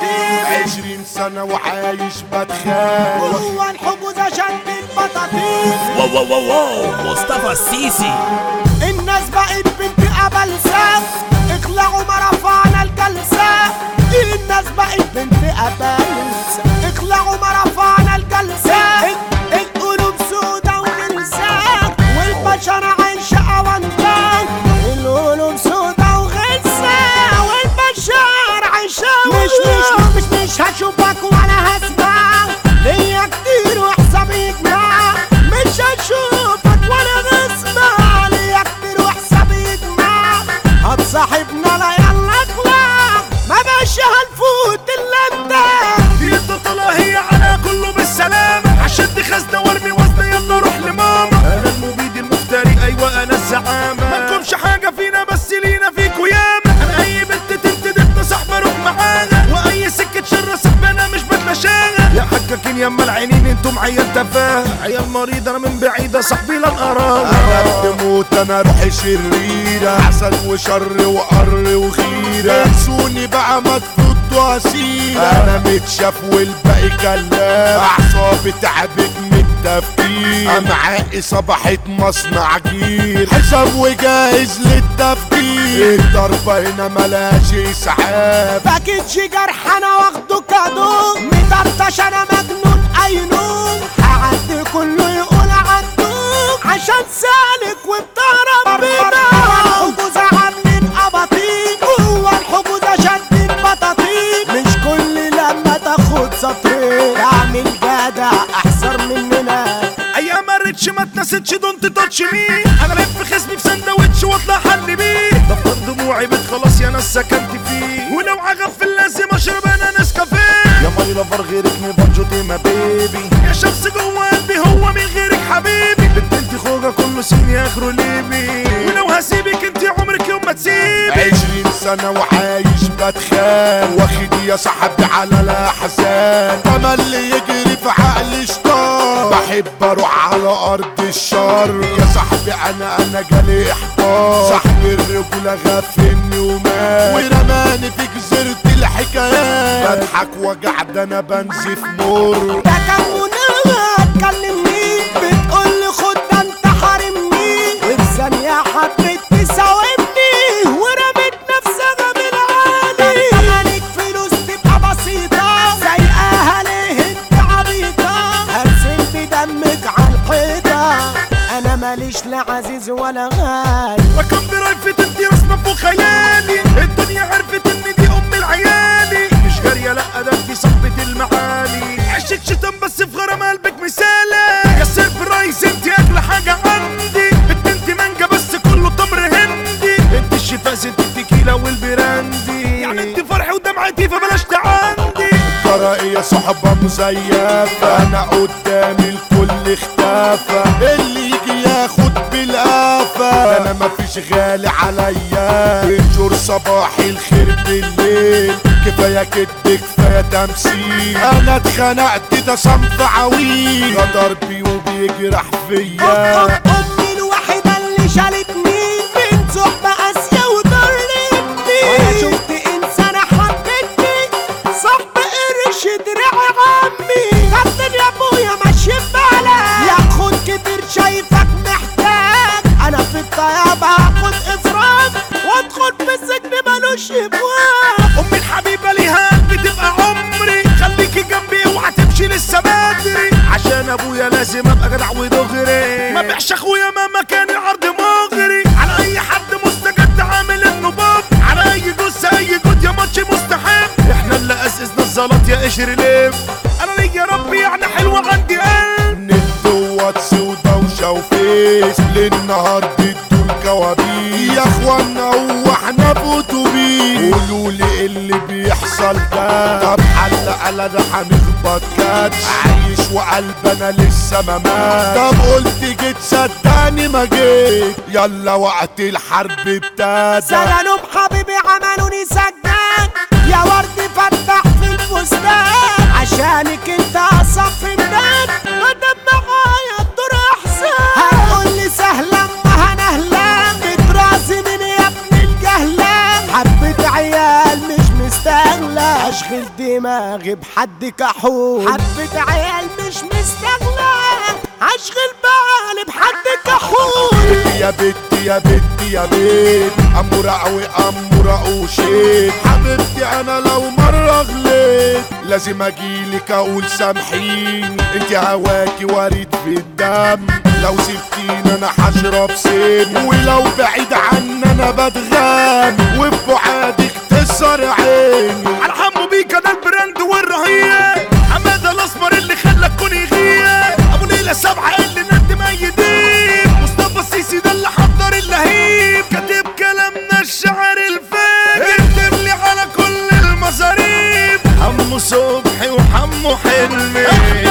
بطاطين عشرين سنة وعايش بتخان هو الحجوز عشان البطاطين واو واو واو واو مصطفى السيسي الناس بقت بنت أبلسة اخلعوا ما رفعنا الجلسة الناس بقت بنت أبلسة اخلعوا ما رفعنا الجلسة ال- القلوب سودا وغلسة والبشر عايشة أونطان القلوب سودا وغلسة والبشر عايشة مش مش مش مش هشوفك ولا هسمع ليا كتير وحسابي يجمع مش هشوفك ولا هسمع ليا كتير وحسابي يجمع هتصاحبنا لا يلا اخلع ما بقاش هنفوت الا انت دي البطلة هي على كله بالسلامة عشان خزنة وارمي وزنة يلا روح لماما انا المبيد المفتري ايوه انا الزعامة ما تكونش حاجة فينا بس لينا فيكوا ياما انا اي بنت تنتدبنا صاحبة روح معاها واي سكة شر صاحبي انا مش بتمشاها يا حكاكين يما العينين انتم عيال تفاهة عيال مريض انا من بعيدة صاحبي لن انا اراها بموت انا روحي شريرة عسل وشر وقر وخيرة انسوني بقى ما تفضوا اسيرة انا متشاف والباقي كلام اعصابي تعبت من التفكير امعائي صبحت مصنع جير حساب وجاهز للتفكير الضربة هنا ملاش اسعاف باكيتش جرح انا واخده كادو مطرطش انا مجنون اينون هعدي كله يقول عدوك عشان سالك وبتعرف بينا الحجوز عاملين اباطيل هو الحجوز عشان بطاطين مش كل لما تاخد سطرين تعمل جدع احسن مننا ايام ما ريتش ما اتنستش دونت تاتش مي انا لف خصمي في سندوتش واطلع حل بيه دفتر دموعي بيت خلاص يا ناس سكنت فيه ولو عغفل لازم اشرب انا نسكافيه يا ماي لافر غيرك مي بانجوتي ما بيبي يا شمس جوه قلبي هو من غيرك حبيبي بنت انت خوجه كله سيني اخره ليبي ولو هسيبك انت عمرك يوم ما تسيبي عشرين سنة وعايش بتخان واخد يا صاحبي على الأحزان تملي يجري في عقلي شطار بحب اروح على ارض الشر يا صاحبي انا انا جالي احباط صاحبي الرجولة غفلني ومات ورماني في جزيرة الحكايات بضحك وجع ده انا بنزف مر ده كان مناها تكلمني بتقول لي خد ده انت حارمني وفي ثانية حبيت تساومني ورميت نفسها من عالي عليك فلوس تبقى بسيطة سايقاها ليه انت عبيطة هرسم بدمك على الحيطة انا ماليش لا عزيز ولا غالي رقم برايفت انت رسمة فوق خيالي الدنيا عرفت ان دي ام العيالي مش جارية لا ده انت صاحبة المعالي عشق شتم بس في غرام قلبك مثالي يا سيربرايز انت اغلى حاجة عندي انت انت مانجا بس كله تمر هندي انت الشفاز انت التكيلة والبراندي يعني انت فرحي ودمعتي فبلاش تعندي ترى يا صحبة مزيفة انا قدامي الكل اختفى اللي يجي ياخد بالقفا انا مفيش غالي عليا بنشر صباحي الخير بالليل كفاية كدب كفاية تمثيل انا اتخنقت ده صنف عويل غدر بي وبيجرح فيا امي الوحيدة اللي شالتني من صحبة قاسية وضرتني وانا شفت انسانة حبتني صاحب قرش دراع عمي خدني يا ابويا ماشي ببالك ياخد كتير شايفك محتاج انا في الطيابة هاخد افراج وادخل في السجن ملوش ابواب امي الحبيبه ليها قلبي تبقى عمري خليكي جنبي اوعى تمشي لسه بدري عشان ابويا لازم ابقى جدع ودغري ما بيعش اخويا مهما كان العرض مغري على اي حد مستجد عامل انه باب على اي جثه اي جود يا ماتش مستحب احنا اللي اسسنا الزلط يا قشر ليف انا ليا ربي يعني حلوه عندي قلب نت وواتس ودوشة وفيس للنهار بدون كوابيس يا اخوانا هو احنا في اتوبيس قولوا لي اللي بيحصل ده طب حل على ده هنخبط كاتش عايش وقلبنا لسه ما مات طب قلت جيت صدقني ما جيت يلا وقت الحرب ابتدى سجنوا بحبيبي عملوني سجان يا ورد فتح في الفستان عشانك انت اصف الناس مادام معايا الدور احسن هتقول لي سهلا ما هنهلا بتراسي من يا ابن الجهلان حبة عيال مش مستاهلة اشغل دماغي بحد كحول حبة عيال مش مستغنى اشغل بالي بحد كحول يا بنتي يا بنتي يا بنت أمورة أوي أمورة وشيت حبيبتي أنا لو مرة غليت لازم أجيلك أقول سامحيني انت هواكي وريد في الدم لو سبتيني أنا هشرب سم ولو بعيد عني أنا بتغام وببعادك تسهر عيني على حمو بيكا ده البراند والرهية حمادة الاسمر اللي خلاك كون يغيب ابو ليلى سبعة اللي ند ميدين مصطفى السيسي ده اللي حضر اللهيب كاتب كلامنا الشعر الفاجر اكتب لي على كل المصاريف حمو صبحي وحمو حلمي